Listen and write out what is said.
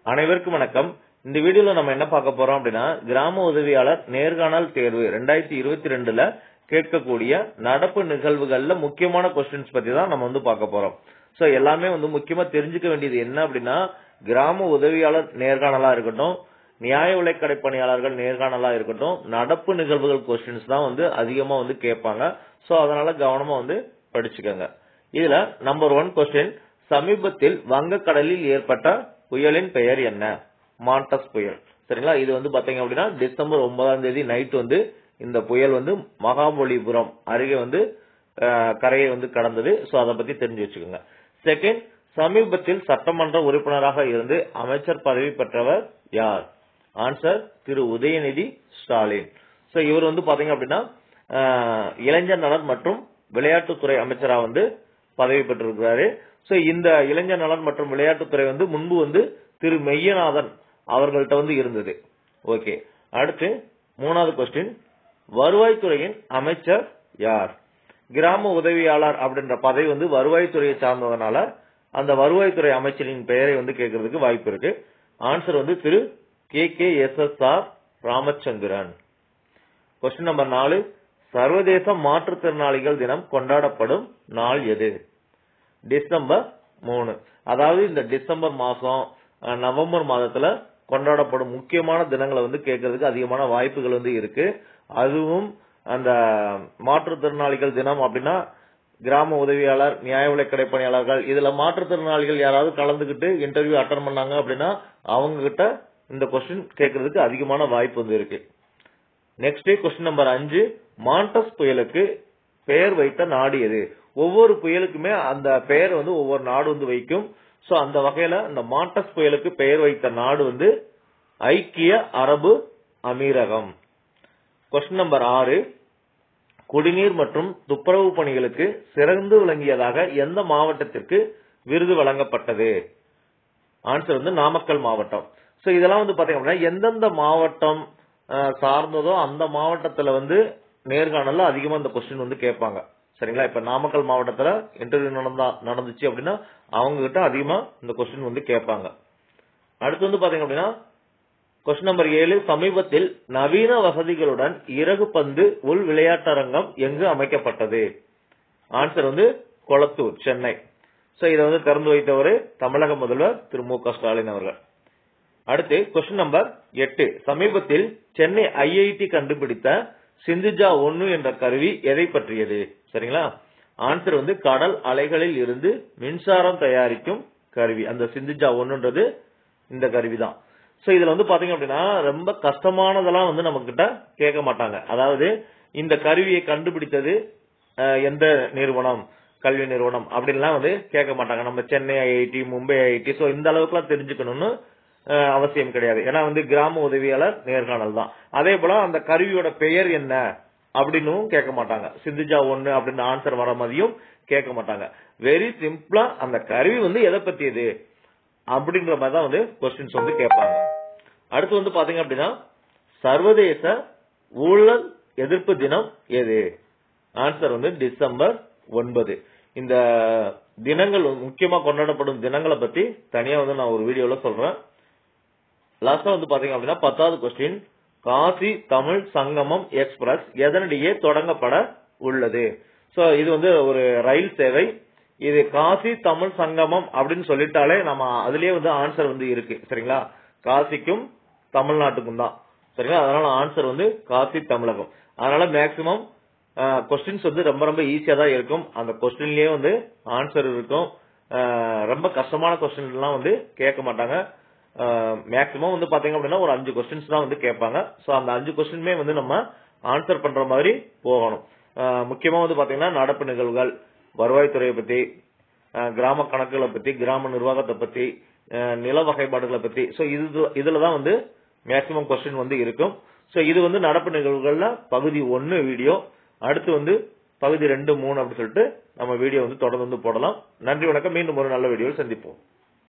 அனைவருக்கும் வணக்கம் இந்த வீடியோல நம்ம என்ன பார்க்க போறோம் அப்படின்னா கிராம உதவியாளர் நேர்காணல் தேர்வு ரெண்டாயிரத்தி இருபத்தி ரெண்டுல கேட்கக்கூடிய நடப்பு நிகழ்வுகள்ல முக்கியமான கொஸ்டின்ஸ் பத்தி தான் நம்ம வந்து பார்க்க போறோம் சோ எல்லாமே வந்து முக்கியமா தெரிஞ்சுக்க வேண்டியது என்ன அப்படின்னா கிராம உதவியாளர் நேர்காணலா இருக்கட்டும் நியாய விலைக்கடை பணியாளர்கள் நேர்காணலா இருக்கட்டும் நடப்பு நிகழ்வுகள் கொஸ்டின்ஸ் தான் வந்து அதிகமா வந்து கேட்பாங்க சோ அதனால கவனமா வந்து படிச்சுக்கோங்க இதுல நம்பர் ஒன் கொஸ்டின் சமீபத்தில் வங்கக்கடலில் ஏற்பட்ட புயலின் பெயர் என்ன மாண்டஸ் புயல் சரிங்களா இது வந்து பாத்தீங்க அப்படின்னா டிசம்பர் ஒன்பதாம் தேதி நைட் வந்து இந்த புயல் வந்து மகாபலிபுரம் அருகே வந்து அஹ், கரையை வந்து கடந்தது சோ அதை பத்தி தெரிஞ்சு வச்சுக்கோங்க செகண்ட் சமீபத்தில் சட்டமன்ற உறுப்பினராக இருந்து அமைச்சர் பதவி பெற்றவர் யார் ஆன்சர் திரு உதயநிதி ஸ்டாலின் சோ இவர் வந்து பாத்தீங்க அப்படின்னா அஹ், இளைஞர் நலன் மற்றும் விளையாட்டுத்துறை அமைச்சரா வந்து பதவி பெற்றிருக்கிறாரு சோ இந்த இளைஞர் நலன் மற்றும் விளையாட்டுத்துறை வந்து முன்பு வந்து திரு மெய்யநாதன் அவர்கள்ட்ட வந்து இருந்தது ஓகே அடுத்து மூணாவது கொஸ்டின் வருவாய்த்துறையின் அமைச்சர் யார் கிராம உதவியாளர் அப்படின்ற பதவி வந்து வருவாய்த்துறையை சார்ந்ததுனால அந்த வருவாய்த்துறை அமைச்சரின் பெயரை வந்து கேட்கறதுக்கு வாய்ப்பு இருக்கு ஆன்சர் வந்து திரு K K S S R Ramachandran question number நாலு சர்வதேச மாற்றுத்திறனாளிகள் தினம் கொண்டாடப்படும் நாள் எது டிசம்பர் மூணு அதாவது இந்த டிசம்பர் மாசம் அஹ், நவம்பர் மாதத்துல கொண்டாடப்படும் முக்கியமான தினங்களை வந்து கேட்கறதுக்கு அதிகமான வாய்ப்புகள் வந்து இருக்கு அதுவும் அந்த மாற்றுத்திறனாளிகள் தினம் அப்படின்னா கிராம உதவியாளர் நியாய விலைக்கடை பணியாளர்கள் இதுல மாற்றுத்திறனாளிகள் யாராவது கலந்துகிட்டு இன்டர்வியூ அட்டன் பண்ணாங்க அப்படின்னா அவங்க கிட்ட இந்த கொஸ்டின் கேட்கறதுக்கு அதிகமான வாய்ப்பு வந்து இருக்கு நெக்ஸ்ட் கொஸ்டின் நம்பர் அஞ்சு மாண்டஸ் புயலுக்கு பெயர் வைத்த நாடு எது ஒவ்வொரு புயலுக்குமே அந்த பெயர் வந்து ஒவ்வொரு நாடு வந்து வைக்கும் சோ அந்த வகையில இந்த மாண்டஸ் புயலுக்கு பெயர் வைத்த நாடு வந்து ஐக்கிய அரபு அமீரகம் கொஸ்டின் நம்பர் ஆறு குடிநீர் மற்றும் துப்புரவு பணிகளுக்கு சிறந்து விளங்கியதாக எந்த மாவட்டத்திற்கு விருது வழங்கப்பட்டது ஆன்சர் வந்து நாமக்கல் மாவட்டம் சோ இதெல்லாம் வந்து பாத்தீங்க அப்படின்னா எந்தெந்த மாவட்டம் அஹ், சார்ந்ததோ அந்த மாவட்டத்துல வந்து நேர்காணல்ல அதிகமா இந்த கொஸ்டின் வந்து கேட்பாங்க சரிங்களா இப்ப நாமக்கல் மாவட்டத்துல இன்டர்வியூ நடந்தா நடந்துச்சு அப்படின்னா அவங்க கிட்ட அதிகமா இந்த கொஸ்டின் வந்து கேட்பாங்க அடுத்து வந்து பாத்தீங்க அப்படின்னா கொஸ்டின் நம்பர் ஏழு சமீபத்தில் நவீன வசதிகளுடன் இறகு பந்து உள் விளையாட்டரங்கம் எங்கு அமைக்கப்பட்டது ஆன்சர் வந்து கொளத்தூர் சென்னை சோ இதை வந்து திறந்து வைத்தவர் தமிழக முதல்வர் திரு மு க ஸ்டாலின் அவர்கள் அடுத்து கொஸ்டின் நம்பர் எட்டு சமீபத்தில் சென்னை ஐஐடி கண்டுபிடித்த சிந்துஜா ஒன்னு என்ற கருவி எதை பற்றியது சரிங்களா ஆன்சர் வந்து கடல் அலைகளில் இருந்து மின்சாரம் தயாரிக்கும் கருவி அந்த சிந்துஜா ஒன்னுன்றது இந்த கருவி தான் சோ இதுல வந்து பாத்தீங்க அப்படின்னா ரொம்ப கஷ்டமானதெல்லாம் வந்து நம்ம கிட்ட கேட்க மாட்டாங்க அதாவது இந்த கருவியை கண்டுபிடித்தது அஹ், எந்த நிறுவனம் கல்வி நிறுவனம் அப்படின்லாம் வந்து கேட்க மாட்டாங்க நம்ம Chennai IIT Mumbai IIT so இந்த அளவுக்குலாம் தெரிஞ்சுக்கணும்னு அஹ், அவசியம் கிடையாது ஏன்னா வந்து கிராம உதவியாளர் நேர்காணல் தான் அதே போல அந்த கருவியோட பெயர் என்ன அப்படின்னும் கேட்க மாட்டாங்க சிந்துஜா ஒன்னு அப்படின்னு ஆன்சர் வர மாதிரியும் கேட்க மாட்டாங்க வெரி சிம்பிளா அந்த கருவி வந்து எதை பத்தியது அப்படின்ற மாதிரி தான் வந்து கொஸ்டின்ஸ் வந்து கேட்பாங்க அடுத்து வந்து பாத்தீங்க அப்படின்னா சர்வதேச ஊழல் எதிர்ப்பு தினம் எது ஆன்சர் வந்து டிசம்பர் ஒன்பது இந்த தினங்கள் முக்கியமா கொண்டாடப்படும் தினங்களை பத்தி தனியா வந்து நான் ஒரு வீடியோல சொல்றேன் லாஸ்டா வந்து பாத்தீங்க அப்படின்னா பத்தாவது கொஸ்டின் காசி தமிழ் சங்கமம் எக்ஸ்பிரஸ் எதனிடையே தொடங்கப்பட உள்ளது சோ இது வந்து ஒரு ரயில் சேவை இது காசி தமிழ் சங்கமம் அப்படின்னு சொல்லிட்டாலே நம்ம அதுலயே வந்து ஆன்சர் வந்து இருக்கு சரிங்களா காசிக்கும் தமிழ்நாட்டுக்கும் தான் சரிங்களா அதனால ஆன்சர் வந்து காசி தமிழகம் அதனால மேக்சிமம் கொஸ்டின்ஸ் வந்து ரொம்ப ரொம்ப ஈஸியா தான் இருக்கும் அந்த கொஸ்டின்லயே வந்து ஆன்சர் இருக்கும் அஹ், ரொம்ப கஷ்டமான கொஸ்டின் எல்லாம் வந்து கேட்க மாட்டாங்க மேக்சிமம் வந்து பாத்தீங்க அப்படின்னா ஒரு அஞ்சு கொஸ்டின்ஸ் தான் வந்து கேட்பாங்க சோ அந்த அஞ்சு கொஸ்டினுமே வந்து நம்ம ஆன்சர் பண்ற மாதிரி போகணும் அஹ், முக்கியமா வந்து பாத்தீங்கன்னா நடப்பு நிகழ்வுகள் வருவாய்த்துறையை பத்தி அஹ், கிராம கணக்குகளை பத்தி கிராம நிர்வாகத்தை பத்தி அஹ், நில வகைப்பாடுகளை பத்தி சோ இது இதுல தான் வந்து மேக்சிமம் கொஸ்டின் வந்து இருக்கும் சோ இது வந்து நடப்பு நிகழ்வுகள்ல பகுதி ஒன்னு வீடியோ அடுத்து வந்து பகுதி ரெண்டு மூணு அப்படி சொல்லிட்டு நம்ம வீடியோ வந்து தொடர்ந்து வந்து போடலாம் நன்றி வணக்கம் மீண்டும் ஒரு நல்ல வீடியோவில் சந்திப்போம்